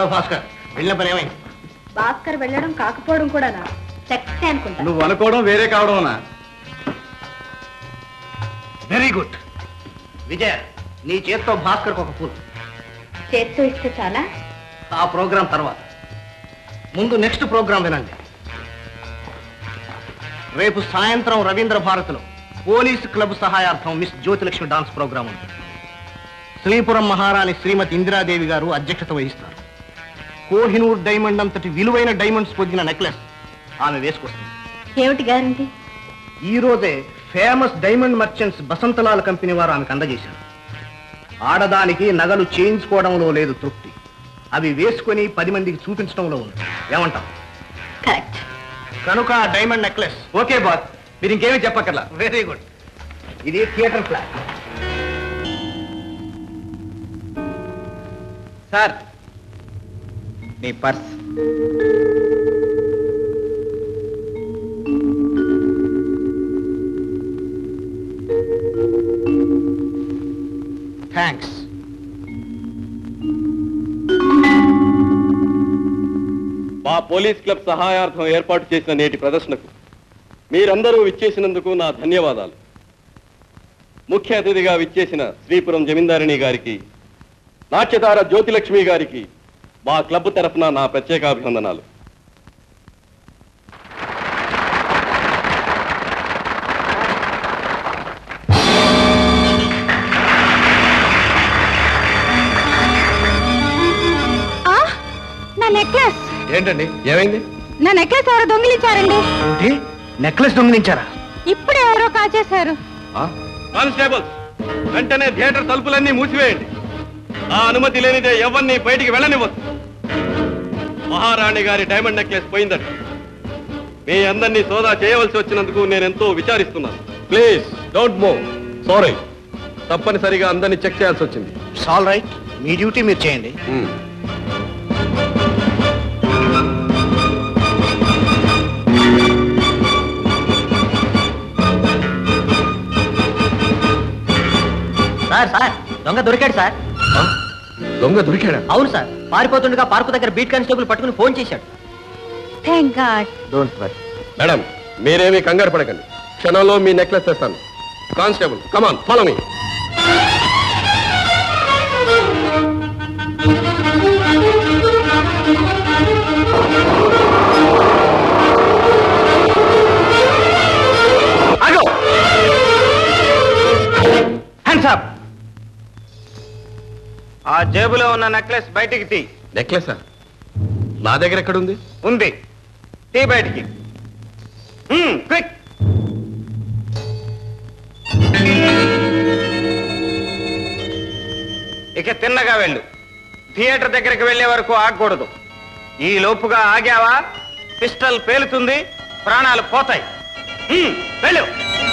Hello Bhaskar వెళ్ళిన పని ఏమైంది భాస్కర్ వెళ్ళడం కాకపోవడం కూడానా సక్సెస్ అనుకుంటా నువ్వు అనుకోవడం వేరే కావడమనా వెరీ గుడ్ విజయ నీ చేత్తో భాస్కర్ ఒక పూలు చేత్తో ఇస్తే చాలా ఆ ప్రోగ్రాం తర్వాత ముందు నెక్స్ట్ ప్రోగ్రాం వినండి రేపు సాయంత్రం రవీంద్ర భారతిలో పోలీస్ క్లబ్ సహాయార్థం మిస్ జ్యోతిలక్ష్మి డాన్స్ ప్రోగ్రాం ఉంది శ్రీపురం మహారాణి శ్రీమతి ఇందిరాదేవి గారు అధ్యక్షత వహిస్తారు కోహినూర్ డైమండ్ అంతటి విలువైన డైమండ్స్ పొందిన నెక్లెస్ ఆమె వేసుకొస్తుంది ఏమిటి గ్యారంటీ ఈ రోజే famous diamond merchants Basantlal company వారు ఆమెకు అందజేశారు ఆడదానికి నగలు చేయించుకోవడంలో లేదు తృప్తి అవి వేసుకొని పది మందికి చూపించడంలో ఉంది ఏమంటాం కరెక్ట్ కనుక ఆ డైమండ్ నెక్లెస్ ఓకే బాస్ మీరు ఇంకేమీ చెప్పక్కర్లా వెరీ గుడ్ ఇది థియేటర్ ఫ్లాట్ సార్ మీ పర్స్ థ్యాంక్స్ మా పోలీస్ క్లబ్ సహాయార్థం ఏర్పాటు చేసిన నేటి ప్రదర్శనకు మీరందరూ విచ్చేసినందుకు నా ధన్యవాదాలు ముఖ్య అతిథిగా విచ్చేసిన శ్రీపురం జమీందారిణి గారికి నాట్యతార జ్యోతిలక్ష్మి గారికి మా క్లబ్ తరఫున నా ప్రత్యేక అభినందనాలు నా నెక్లెస్ ఏంటండి ఏమైంది నా నెక్లెస్ ఎవరో దొంగిలించారండి నెక్లెస్ దొంగిలించారా ఇప్పుడు ఎవరో కాచేశారు కానిస్టేబుల్స్ వెంటనే థియేటర్ తలుపులన్నీ మూసివేయండి ఆ అనుమతి లేనిదే ఎవరిని బయటికి వెళ్ళనివ్వద్దు మహారాణి గారి డైమండ్ నెక్లెస్ పోయిందట మీ అందరినీ సోదా చేయవలసి వచ్చినందుకు నేను ఎంతో విచారిస్తున్నాను ప్లీజ్ డోంట్ మూవ్ సారీ తప్పనిసరిగా అందరినీ చెక్ చేయాల్సి వచ్చింది ఆల్ రైట్ మీ డ్యూటీ మీరు చేయండి సార్ సార్ దొంగ దొరికాడు సార్ దొంగ దొరికాడా అవును సార్ పారిపోతుండగా పార్కు దగ్గర బీట్ కానిస్టేబుల్ పట్టుకుని ఫోన్ చేశాడు thank God don't worry madam మీరేమీ కంగారు పడకండి క్షణంలో మీ నెక్లెస్ తెస్తాను కానిస్టేబుల్ కమాన్ ఫాలో మీ అగో హ్యాండ్స్ అప్ ఆ జేబులో ఉన్న నెక్లెస్ బయటికి తీ నెక్లెసా నా దగ్గర ఎక్కడుంది ఉంది తీ బయటికి క్విక్ ఇక తిన్నగా వెళ్ళు థియేటర్ దగ్గరికి వెళ్ళే వరకు ఆగకూడదు ఈ లోపుగా ఆగావా పిస్టల్ పేలుతుంది ప్రాణాలు పోతాయి హ్మ్, వెళ్ళు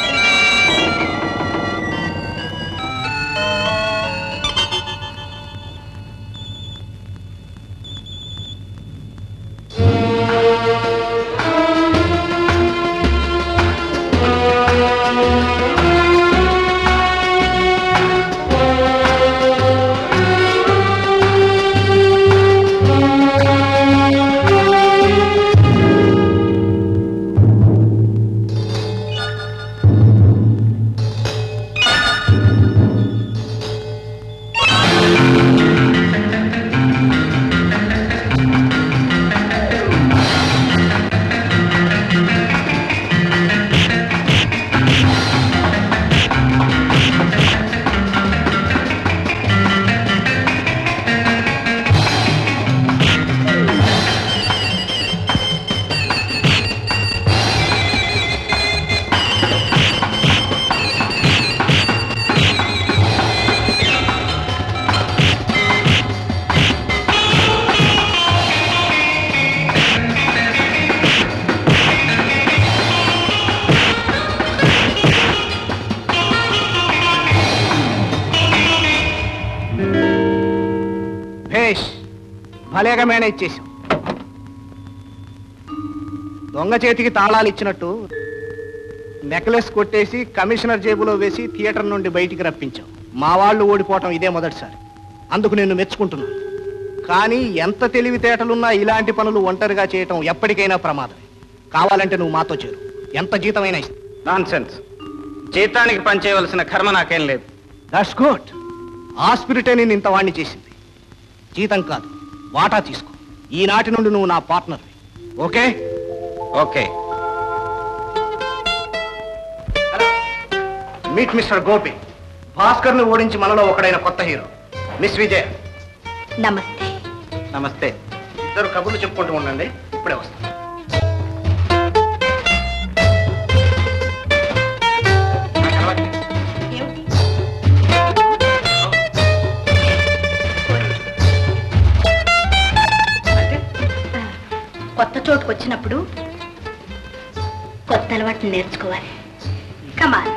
భేష్ భలేగా మేనేజ్ చేశాం దొంగ చేతికి తాళాలు ఇచ్చినట్టు నెక్లెస్ కొట్టేసి కమిషనర్ జేబులో వేసి థియేటర్ నుండి బయటికి రప్పించాం మా వాళ్ళు ఓడిపోవటం ఇదే మొదటిసారి అందుకు నిన్ను మెచ్చుకుంటున్నాను కానీ ఎంత తెలివితేటలున్నా ఇలాంటి పనులు ఒంటరిగా చేయటం ఎప్పటికైనా ప్రమాదమే కావాలంటే నువ్వు మాతో చేరు ఎంత జీతమైనా ఇస్తా నాన్ సెన్స్ జీతానికి పనిచేయవలసిన కర్మ నాకేం లేదు దట్స్ గుడ్ ఆ స్పిరిటే నేను ఇంత వాణ్ణి చేసింది జీతం కాదు వాటా తీసుకో ఈనాటి నుండి నువ్వు నా partner okay okay meet mister Gopi Bhaskar ని ఓడించి మనలో ఒకడైన కొత్త హీరో మిస్ విజయ్ నమస్తే నమస్తే ఇద్దరు కబుర్లు చెప్పుకుంటూ ఉండండి ఇప్పుడే వస్తాను నాకు అలవాట్లేదు. ఏమిటి కొత్త చోటుకు వచ్చినప్పుడు కొత్త అలవాట్లు నేర్చుకోవాలి కమాన్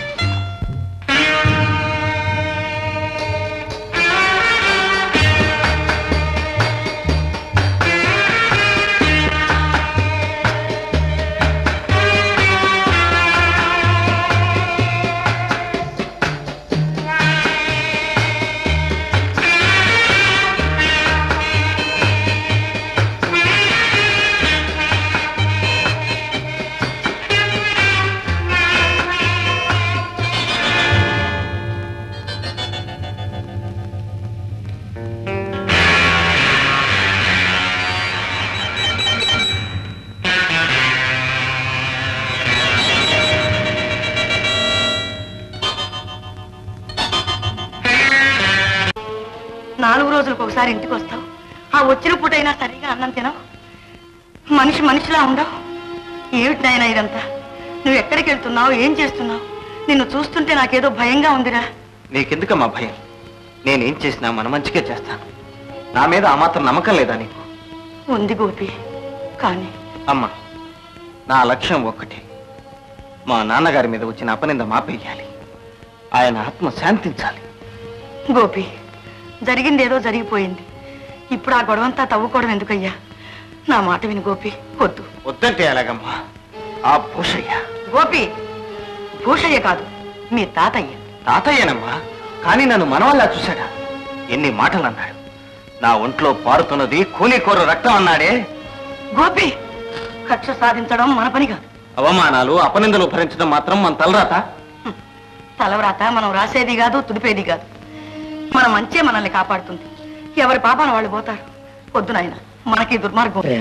నాలుగు రోజులకు ఒకసారి ఇంటికి వస్తావు ఆ వచ్చిన పూటైనా సరిగా అన్నం తినవు మనిషి మనిషిలా ఉండవు ఏమిటి నాయనా ఇదంతా నువ్వు ఎక్కడికి వెళ్తున్నావు ఏం చేస్తున్నావు నిన్ను చూస్తుంటే నాకేదో భయంగా ఉందిరా నీకెందుకమ్మా భయం నేనేం చేసినా మన మంచిగా చేస్తాను నా మీద ఆ మాత్రం నమ్మకం లేదా నీకు ఉంది గోపి కానీ అమ్మా నా లక్ష్యం ఒక్కటే మా నాన్నగారి మీద వచ్చిన అపనింద మాపేయాలి ఆయన ఆత్మ శాంతించాలి గోపి జరిగిందేదో జరిగిపోయింది ఇప్పుడు ఆ గొడవంతా తవ్వుకోవడం ఎందుకయ్యా నా మాట విను గోపి వద్దు వద్దంటే ఎలాగమ్మా ఆ భూషయ్య గోపి భూషయ్య కాదు మీ తాతయ్య తాతయ్యనమ్మా కానీ నన్ను మనవల్లా చూశాడా ఎన్ని మాటలు అన్నాడు నా ఒంట్లో పారుతున్నది కూనికోరు రక్తం అన్నాడే గోపి కక్ష సాధించడం మన పని కాదు అవమానాలు అపనిందలు భరించడం మాత్రం మన తలరాత హ్మ్. తలవ్రాత మనం రాసేది కాదు తుడిపేది కాదు మన మంచే మనల్ని కాపాడుతుంది ఎవరి పాపాన వాళ్ళు పోతారు వద్దు నాయన మనకి ఈ దుర్మార్గం